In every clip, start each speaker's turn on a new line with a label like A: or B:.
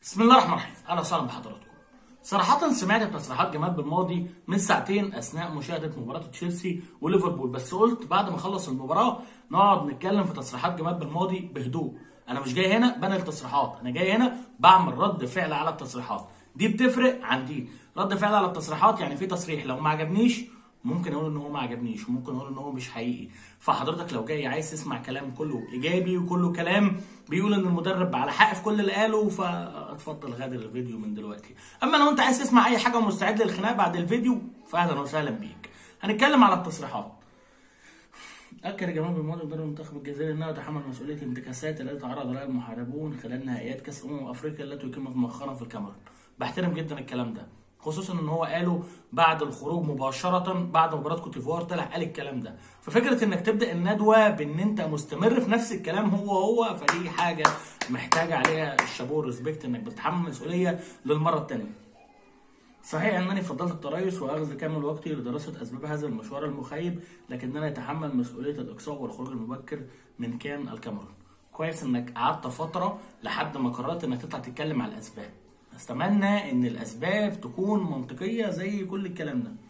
A: بسم الله الرحمن الرحيم اهلا وسهلا بحضراتكم صراحة سمعت تصريحات جمال بالماضي من ساعتين اثناء مشاهدة مباراة تشيلسي وليفربول بس قلت بعد ما اخلص المباراة نقعد نتكلم في تصريحات جمال بالماضي بهدوء انا مش جاي هنا بنقل تصريحات انا جاي هنا بعمل رد فعل على التصريحات دي بتفرق عن دي رد فعل على التصريحات يعني في تصريح لو ما عجبنيش ممكن اقول ان هو ما عجبنيش وممكن اقول ان هو مش حقيقي فحضرتك لو جاي عايز تسمع كلام كله ايجابي وكله كلام بيقول ان المدرب على حق في كل اللي قاله فاتفضل غادر الفيديو من دلوقتي اما لو انت عايز تسمع اي حاجه ومستعد للخناق بعد الفيديو فاهلا وسهلا بيك هنتكلم على التصريحات أكد جمال بالماضي مدرب المنتخب الجزائري أنه يتحمل مسؤولية الانتكاسات التي تعرض لها المحاربون خلال نهائيات كأس أمم أفريقيا التي أقيمت مؤخرا في الكاميرون. بحترم جدا الكلام ده. خصوصا ان هو قاله بعد الخروج مباشره بعد مباراه كوت ديفوار طلع قال الكلام ده ففكره انك تبدا الندوه بان انت مستمر في نفس الكلام هو هو فدي حاجه محتاجه عليها الشابور ريسبكت انك بتتحمل مسؤوليه للمره الثانيه صحيح انني فضلت التريث واخذ كامل وقتي لدراسه اسباب هذا المشوار المخيب لكنني اتحمل مسؤوليه الاقصاء والخروج المبكر من كان الكاميرون كويس انك قعدت فتره لحد ما قررت انك تطلع تتكلم على الاسباب اتمنى ان الاسباب تكون منطقيه زي كل الكلام ده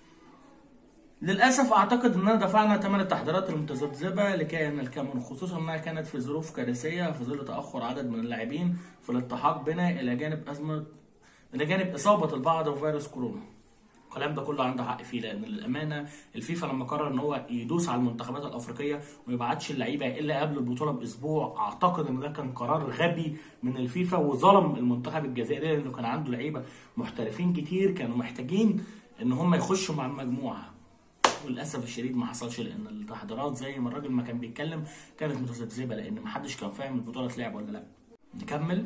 A: للاسف اعتقد اننا دفعنا ثمن التحضيرات المتذبذبه لكيان الكاميرون خصوصا انها كانت في ظروف كارثيه في ظل تاخر عدد من اللاعبين في الالتحاق بنا الى جانب ازمه الى جانب اصابه البعض بفيروس كورونا الكلام ده كله عنده حق فيه لان للامانه الفيفا لما قرر ان هو يدوس على المنتخبات الافريقيه وما يبعتش اللعيبه الا قبل البطوله باسبوع اعتقد ان ده كان قرار غبي من الفيفا وظلم المنتخب الجزائري لانه كان عنده لعيبه محترفين كتير كانوا محتاجين ان هم يخشوا مع المجموعه وللاسف الشديد ما حصلش لان التحضيرات زي ما الراجل ما كان بيتكلم كانت متذبذبه لان ما حدش كان فاهم البطوله تلعب ولا لا نكمل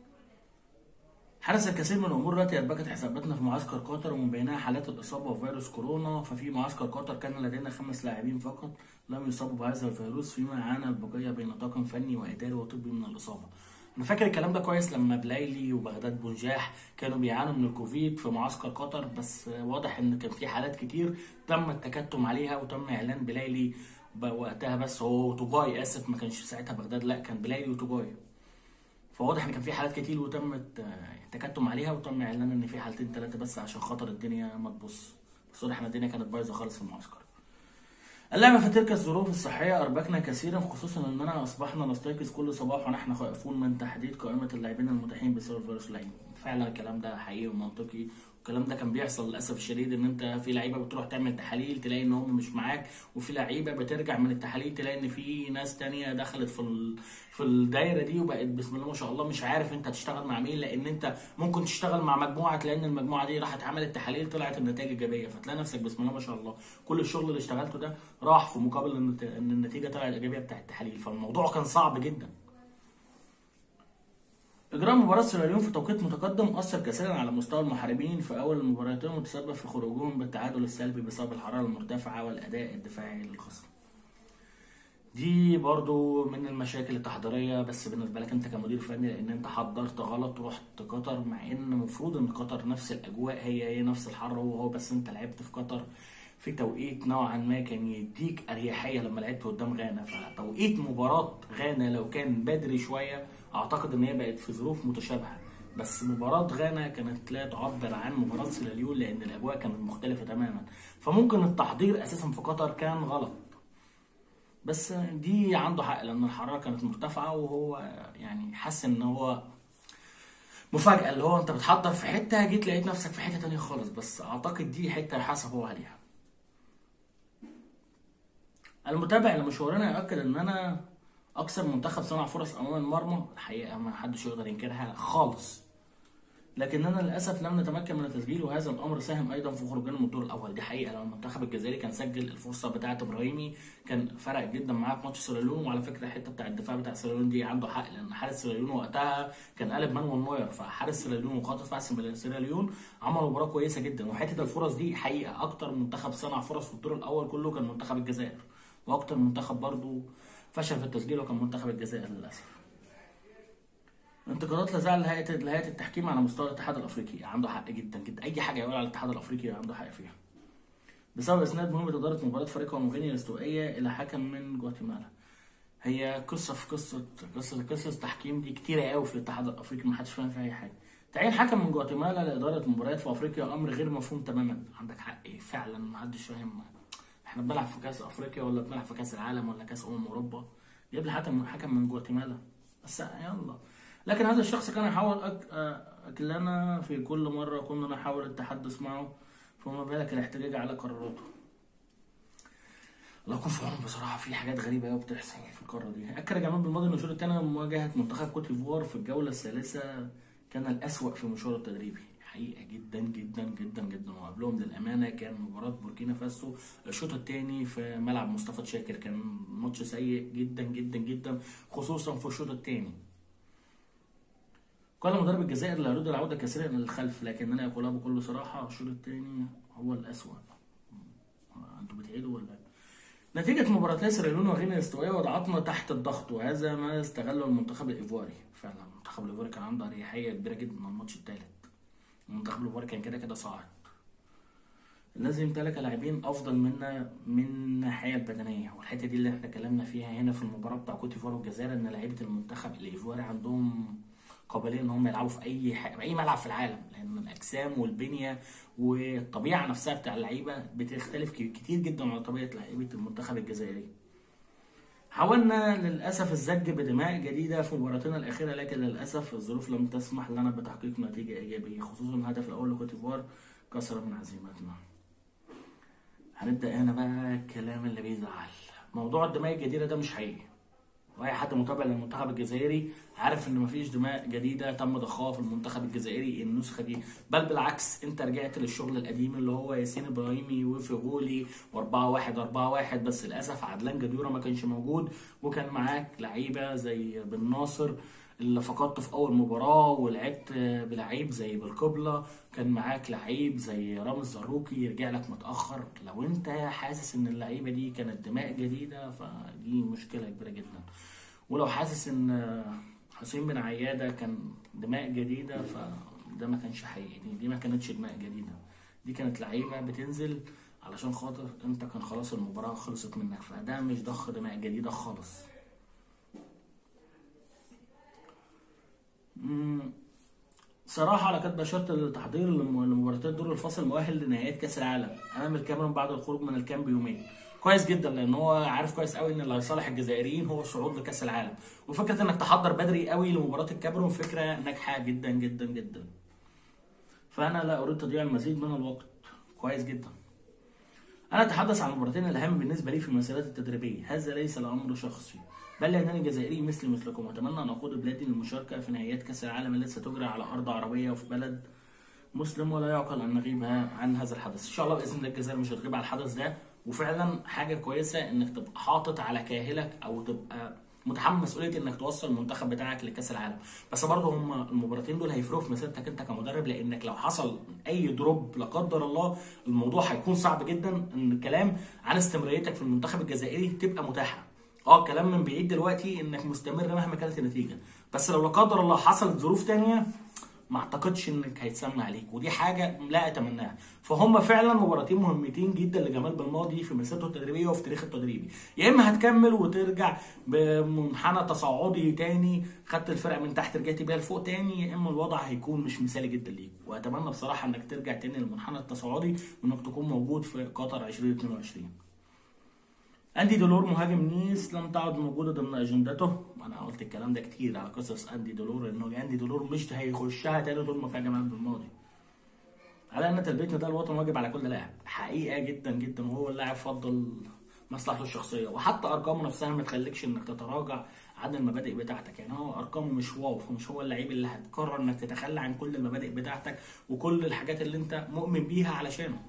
A: حدث الكثير من الامور التي اربكت حساباتنا في معسكر قطر ومن بينها حالات الاصابه بفيروس كورونا ففي معسكر قطر كان لدينا خمس لاعبين فقط لم يصابوا بهذا الفيروس فيما عانى البقيه بين طاقم فني واداري وطبي من الاصابه. انا فاكر الكلام ده كويس لما بلايلي وبغداد بنجاح كانوا بيعانوا من الكوفيد في معسكر قطر بس واضح ان كان في حالات كتير تم التكتم عليها وتم اعلان بلايلي وقتها بس هو وتوجاي اسف ما كانش ساعتها بغداد لا كان بلايلي وتوجاي. فواضح ان كان في حالات كتير وتمت تكتم عليها وتم اعلان ان في حالتين ثلاثه بس عشان خاطر الدنيا ما تبص بس واضح ان الدنيا كانت بايظه خالص في المعسكر اللعبة في تلك الظروف الصحية أربكنا كثيرا خصوصا أننا أصبحنا نستيقظ كل صباح ونحن خائفون من تحديد قائمة اللاعبين المتاحين بسبب فيروس العين فعلا الكلام ده حقيقي ومنطقي والكلام ده كان بيحصل للاسف الشديد ان انت في لعيبه بتروح تعمل تحاليل تلاقي ان هم مش معاك وفي لعيبه بترجع من التحاليل تلاقي ان في ناس تانية دخلت في ال... في الدايره دي وبقت بسم الله ما شاء الله مش عارف انت هتشتغل مع مين لان انت ممكن تشتغل مع مجموعه تلاقي ان المجموعه دي راحت عملت تحاليل طلعت النتائج ايجابيه فتلاقي نفسك بسم الله ما شاء الله كل الشغل اللي اشتغلته ده راح في مقابل ان النتيجه طلعت ايجابيه بتاع التحاليل فالموضوع كان صعب جدا إجراء مباراة سيراليون في توقيت متقدم أثر كثيرا على مستوى المحاربين في أول المباراتين وتسبب في خروجهم بالتعادل السلبي بسبب الحرارة المرتفعة والأداء الدفاعي للخصم. دي برضو من المشاكل التحضيرية بس بالنسبة لك أنت كمدير فني لأن أنت حضرت غلط ورحت قطر مع إن المفروض إن قطر نفس الأجواء هي هي نفس الحر هو هو بس أنت لعبت في قطر في توقيت نوعا ما كان يديك اريحيه لما لعبت قدام غانا فتوقيت مباراه غانا لو كان بدري شويه اعتقد ان هي بقت في ظروف متشابهه بس مباراة غانا كانت لا تعبر عن مباراة سيراليون لأن الأجواء كانت مختلفة تماما فممكن التحضير أساسا في قطر كان غلط بس دي عنده حق لأن الحرارة كانت مرتفعة وهو يعني حس إن هو مفاجأة اللي هو أنت بتحضر في حتة جيت لقيت نفسك في حتة تانية خالص بس أعتقد دي حتة حسب هو عليها المتابع لمشوارنا يؤكد ان انا اكثر منتخب صنع فرص امام المرمى الحقيقه ما حدش يقدر ينكرها خالص لكننا للاسف لم نتمكن من التسجيل وهذا الامر ساهم ايضا في خروجنا من الدور الاول دي حقيقه لو المنتخب الجزائري كان سجل الفرصه بتاعه ابراهيمي كان فرق جدا معاه في ماتش سيراليون وعلى فكره الحته بتاع الدفاع بتاع سيراليون دي عنده حق لان حارس سيراليون وقتها كان قلب مانويل نوير فحارس سيراليون وخاطر في سيراليون عملوا مباراه كويسه جدا وحته الفرص دي حقيقه اكتر منتخب صنع فرص في الدور الاول كله كان منتخب الجزائر واكتر منتخب برضو فشل في التسجيل وكان منتخب الجزائر للاسف انتقادات لزعل لهيئه لهيئه التحكيم على مستوى الاتحاد الافريقي عنده حق جدا جدا اي حاجه يقول على الاتحاد الافريقي عنده حق فيها بسبب اسناد مهمه اداره مباراه فريق غينيا الاستوائيه الى حكم من جواتيمالا هي قصه في قصه قصه قصص تحكيم دي كتيره قوي في الاتحاد الافريقي ما حدش فاهم فيها اي حاجه تعيين حكم من جواتيمالا لاداره مباريات في افريقيا امر غير مفهوم تماما عندك حق إيه فعلا ما حدش فاهم احنا بنلعب في كاس افريقيا ولا بنلعب في كاس العالم ولا كاس امم اوروبا جيب لي حكم حكم من جواتيمالا بس يلا لكن هذا الشخص كان يحاول أك... اكلنا في كل مره كنا نحاول التحدث معه فما بالك الاحتجاج على قراراته الله يكون في عونهم بصراحه في حاجات غريبه قوي بتحصل في القاره دي اكد جمال بالماضي ان الشوط الثاني مواجهه منتخب كوت ديفوار في الجوله الثالثه كان الاسوا في مشواره التدريبي حقيقه جدا جدا جدا جدا وقبلهم للامانه كان مباراه بوركينا فاسو الشوط الثاني في ملعب مصطفى شاكر كان ماتش سيء جدا جدا جدا خصوصا في الشوط الثاني قال مدرب الجزائر لا يريد العوده كثيرا للخلف لكنني اقولها بكل صراحه الشوط الثاني هو الاسوا انتوا بتعيدوا ولا نتيجة مباراتي سيراليون وغينيا الاستوائية وضعتنا تحت الضغط وهذا ما استغله المنتخب الإيفواري فعلا المنتخب الإيفواري كان عنده أريحية كبيرة جدا من الماتش الثالث المنتخب الإيفواري كان كده كده صاعد الذي يمتلك لاعبين افضل منا من الناحيه البدنيه والحته دي اللي احنا اتكلمنا فيها هنا في المباراه بتاع كوت ديفوار والجزائر ان لعيبه المنتخب الايفواري عندهم قابليه ان هم يلعبوا في اي حاجة اي ملعب في العالم لان الاجسام والبنيه والطبيعه نفسها بتاع اللعيبه بتختلف كتير جدا عن طبيعه لعيبه المنتخب الجزائري حاولنا للاسف الزج بدماء جديده في مباراتنا الاخيره لكن للاسف الظروف لم تسمح لنا بتحقيق نتيجه ايجابيه خصوصا الهدف الاول لكوت ديفوار كسر من عزيمتنا هنبدا هنا بقى الكلام اللي بيزعل موضوع الدماء الجديده ده مش حقيقي واي حد متابع للمنتخب الجزائري عارف ان مفيش دماء جديده تم ضخها في المنتخب الجزائري النسخه دي بل بالعكس انت رجعت للشغل القديم اللي هو ياسين ابراهيمي وفيغولي و4 1 4 1 بس للاسف عدلان جديوره ما كانش موجود وكان معاك لعيبه زي بن ناصر اللي فقدته في اول مباراه ولعبت بلعيب زي بالقبله كان معاك لعيب زي رامز زروكي يرجع لك متاخر لو انت حاسس ان اللعيبه دي كانت دماء جديده فدي مشكله كبيره جدا ولو حاسس ان حسين بن عياده كان دماء جديده فده ما كانش حقيقي دي, دي ما كانتش دماء جديده دي كانت لعيبه بتنزل علشان خاطر انت كان خلاص المباراه خلصت منك فده مش ضخ دماء جديده خالص صراحة لقد بشرت التحضير لمباراتات دور الفصل المؤهل لنهائيات كأس العالم أمام الكاميرون بعد الخروج من الكامب بيومين. كويس جدا لأن هو عارف كويس قوي إن اللي هيصالح الجزائريين هو الصعود لكأس العالم، وفكرة إنك تحضر بدري قوي لمباراة الكاميرون فكرة ناجحة جدا جدا جدا. فأنا لا أريد تضييع المزيد من الوقت. كويس جدا. أنا أتحدث عن المباراتين الأهم بالنسبة لي في المسيرات التدريبية، هذا ليس الأمر شخصي. بل لأنني جزائري مثلي مثلكم وأتمنى أن أقود بلادي للمشاركة في نهائيات كأس العالم التي ستجرى على أرض عربية وفي بلد مسلم ولا يعقل أن نغيب عن هذا الحدث إن شاء الله بإذن الله الجزائر مش هتغيب على الحدث ده وفعلا حاجة كويسة إنك تبقى حاطط على كاهلك أو تبقى متحمل مسؤوليه انك توصل المنتخب بتاعك لكاس العالم بس برضه هم المباراتين دول هيفرقوا في مسيرتك انت كمدرب لانك لو حصل اي دروب لا قدر الله الموضوع هيكون صعب جدا ان الكلام عن استمراريتك في المنتخب الجزائري تبقى متاحه اه كلام من بعيد دلوقتي انك مستمر مهما كانت النتيجه بس لو لا قدر الله حصلت ظروف تانية ما اعتقدش انك هيتسمى عليك ودي حاجه لا اتمناها فهم فعلا مباراتين مهمتين جدا لجمال بالماضي في مسيرته التدريبيه وفي تاريخه التدريبي يا اما هتكمل وترجع بمنحنى تصاعدي تاني خدت الفرق من تحت رجعت بيها لفوق تاني يا اما الوضع هيكون مش مثالي جدا ليك واتمنى بصراحه انك ترجع تاني للمنحنى التصاعدي وانك تكون موجود في قطر 2022 اندي دولور مهاجم نيس لم تعد موجوده ضمن اجندته انا قلت الكلام ده كتير على قصص اندي دولور انه اندي دولور مش هيخشها تاني طول ما فيها جمال بالماضي على ان تلبيه نداء الوطن واجب على كل لاعب حقيقه جدا جدا وهو اللاعب فضل مصلحته الشخصيه وحتى ارقامه نفسها ما تخليكش انك تتراجع عن المبادئ بتاعتك يعني هو ارقامه مش واو مش هو اللعيب اللي هتقرر انك تتخلى عن كل المبادئ بتاعتك وكل الحاجات اللي انت مؤمن بيها علشانه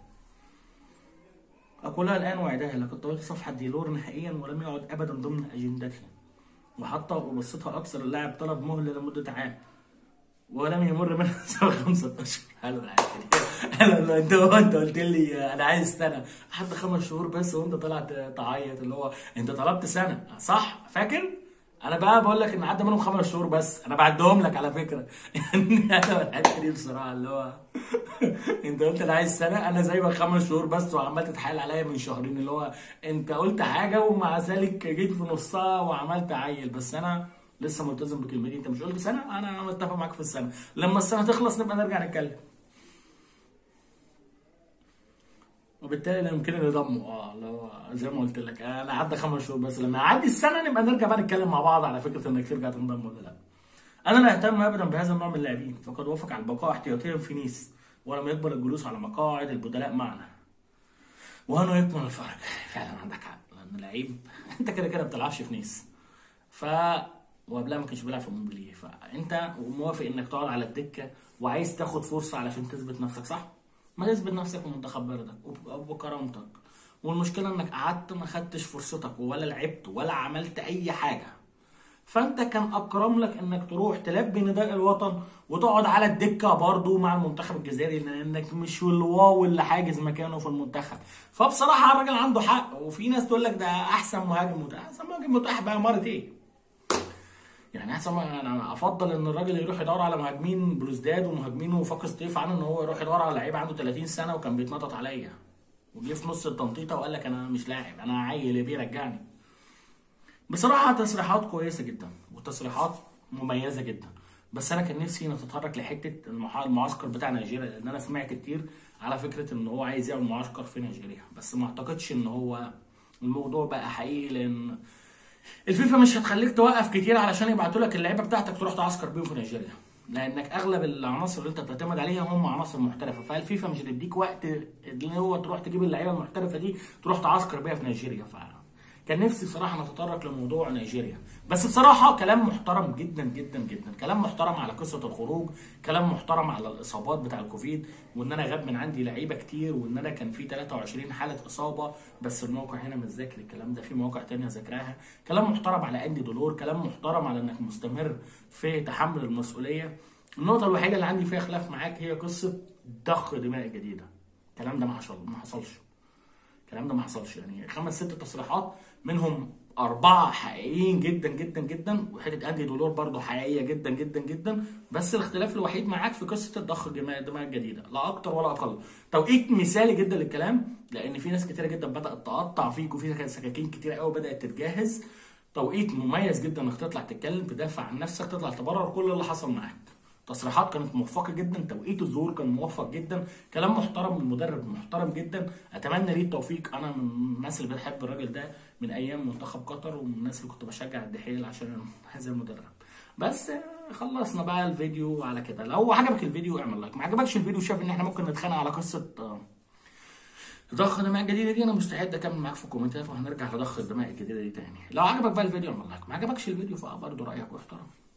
A: أقولها الآن وأعدها لقد طويت صفحة ديلور نهائيا ولم يعد أبدا ضمن أجندتي وحتى وبسطها أكثر اللاعب طلب مهلة لمدة عام ولم يمر منها سوى خمسة أشهر حلو العيال انت انت قلت لي انا عايز سنه حتى خمس شهور بس وانت طلعت تعيط اللي هو انت طلبت سنه صح فاكر؟ انا بقى بقول لك ان عدى منهم خمس شهور بس انا بعدهم لك على فكره يعني انا الحته دي بصراحه اللي هو انت قلت انا عايز سنه انا سايبك خمس شهور بس وعمال تتحايل عليا من شهرين اللي هو انت قلت حاجه ومع ذلك جيت في نصها وعملت عيل بس انا لسه ملتزم بكلمتي انت مش قلت سنه انا متفق معاك في السنه لما السنه تخلص نبقى نرجع نتكلم وبالتالي لا يمكنني ضمه اه اللي هو زي ما قلت لك انا عدى خمس شهور بس لما يعدي السنه نبقى نرجع بقى نتكلم مع بعض على فكره انك ترجع تنضم ولا لا. انا لا اهتم ابدا بهذا النوع من اللاعبين فقد وافق على البقاء احتياطيا في نيس ولم يقبل الجلوس على مقاعد البدلاء معنا. وهنا يكمن الفرق فعلا عندك حق لان لعيب انت كده كده ما بتلعبش في نيس. ف وقبلها ما كانش بيلعب في مومبليه فانت موافق انك تقعد على الدكه وعايز تاخد فرصه علشان تثبت نفسك صح؟ ما تثبت نفسك في منتخب بلدك وب- وبكرامتك والمشكله انك قعدت ما خدتش فرصتك ولا لعبت ولا عملت اي حاجه فانت كان اكرم لك انك تروح تلبي نداء الوطن وتقعد على الدكه برضه مع المنتخب الجزائري لانك مش الواو اللي حاجز مكانه في المنتخب فبصراحه الراجل عنده حق وفي ناس تقول لك ده احسن مهاجم متاح احسن مهاجم متاح بقى مرة ايه يعني احسن ما انا افضل ان الراجل يروح يدور على مهاجمين بلوزداد ومهاجمين وفاق سطيف عن ان هو يروح يدور على لعيب عنده 30 سنه وكان بيتنطط عليا وجه في نص التنطيطه وقال لك انا مش لاعب انا عيل يا بيه رجعني بصراحه تصريحات كويسه جدا وتصريحات مميزه جدا بس انا كان نفسي نتطرق لحته المح- المعسكر بتاع نيجيريا لان انا سمعت كتير على فكره ان هو عايز يعمل معسكر في نيجيريا بس ما اعتقدش ان هو الموضوع بقى حقيقي لان الفيفا مش هتخليك توقف كتير علشان يبعتوا لك اللعيبه بتاعتك تروح تعسكر بيهم في نيجيريا لانك اغلب العناصر اللي انت بتعتمد عليها هم عناصر محترفه فالفيفا مش هتديك وقت اللي هو تروح تجيب اللعيبه المحترفه دي تروح تعسكر بيها في نيجيريا ف كان نفسي صراحه نتطرق لموضوع نيجيريا بس بصراحه كلام محترم جدا جدا جدا كلام محترم على قصه الخروج كلام محترم على الاصابات بتاع الكوفيد وان انا غاب من عندي لعيبه كتير وان انا كان في 23 حاله اصابه بس الموقع هنا مش ذاكر الكلام ده في مواقع تانية ذاكراها كلام محترم على اندي دولور كلام محترم على انك مستمر في تحمل المسؤوليه النقطه الوحيده اللي عندي فيها خلاف معاك هي قصه ضخ دماء جديده الكلام ده ما حصل ما حصلش الكلام ده ما حصلش يعني خمس ست تصريحات منهم أربعة حقيقيين جدا جدا جدا وحتة أندي دولار برضو حقيقية جدا جدا جدا بس الاختلاف الوحيد معاك في قصة الضخ الدماء الدماء الجديدة لا أكتر ولا أقل توقيت مثالي جدا للكلام لأن في ناس كتيرة جدا بدأت تقطع فيك وفي سكاكين كتيرة قوي بدأت تتجهز توقيت مميز جدا انك تطلع تتكلم تدافع عن نفسك تطلع تبرر كل اللي حصل معاك تصريحات كانت موفقه جدا توقيت الظهور كان موفق جدا كلام محترم من مدرب محترم جدا اتمنى ليه التوفيق انا من الناس اللي بتحب الراجل ده من ايام منتخب قطر ومن الناس اللي كنت بشجع الدحيل عشان هذا المدرب بس خلصنا بقى الفيديو على كده لو عجبك الفيديو اعمل لايك ما عجبكش الفيديو شايف ان احنا ممكن نتخانق على قصه آه، ضخ الدماء الجديده دي انا مستعد اكمل معاك في الكومنتات وهنرجع لضخ الدماء الجديده دي تاني لو عجبك بقى الفيديو اعمل لايك ما عجبكش الفيديو فبرضه رايك واحترم